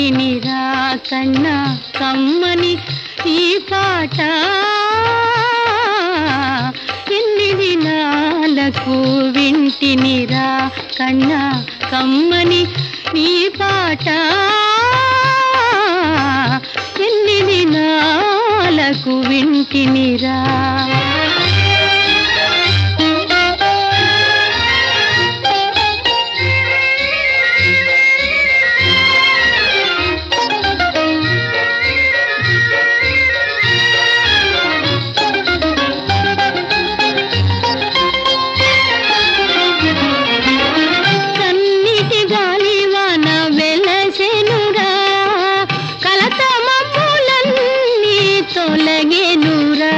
వింటినిరా కన్నా కమ్మని ఈ పాట ఎన్ని దినాలకు వింటినిరా కన్నా కమ్మని నీ పాట ఎన్ని దినాలకు వింటినిరా కన్నిటి గాలివాన వెలసెనురా కలత మమ్ములన్నీ తొలగెనురా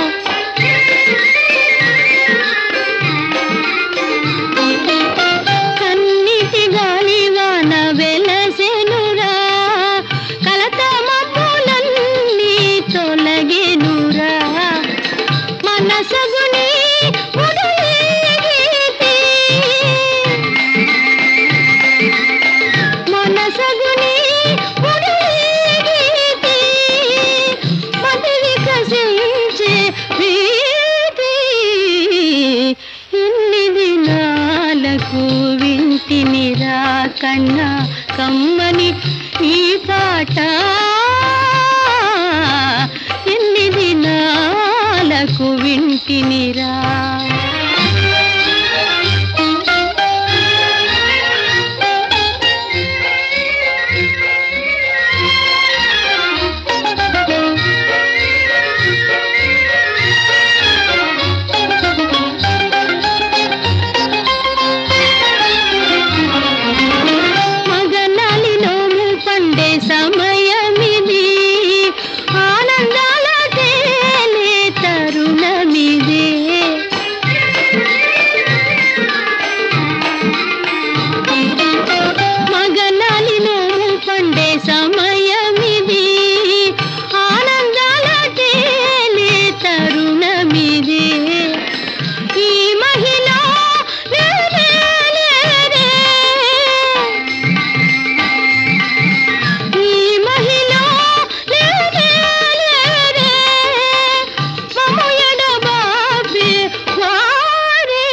కన్నిటి గాలివాన వెలసెనురా కలత మమ్ములన్నీ తొలగెనురా మనసగుని ఉడులేగితే మనసగుని ఉడులేగితే మతి వికసించే ప్రీతి ఇన్ని దినాలకు వింటినిరా కన్నా కమ్మని ఈ పాట ఎన్ని దినాలకు వింటినిరా మగనాలి నోము పండే సమయమిది ఆనందాల తేలే తరుణమిదే మగనాలి నోము పండే సమయమిది ఆనందాల తేలే తరుణమిదే ఈ మహిళ లేరే లేరే ఈ మహిళ లేరే లేరే మమ్ము ఎడబాపే వారే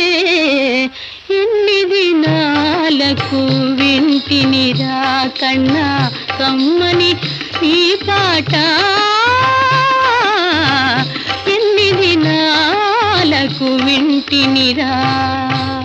ఎన్ని దినాలకు వింటినిరా కన్నా కమ్మని ఈ పాట ఎన్ని దినాలకు వింటినిరా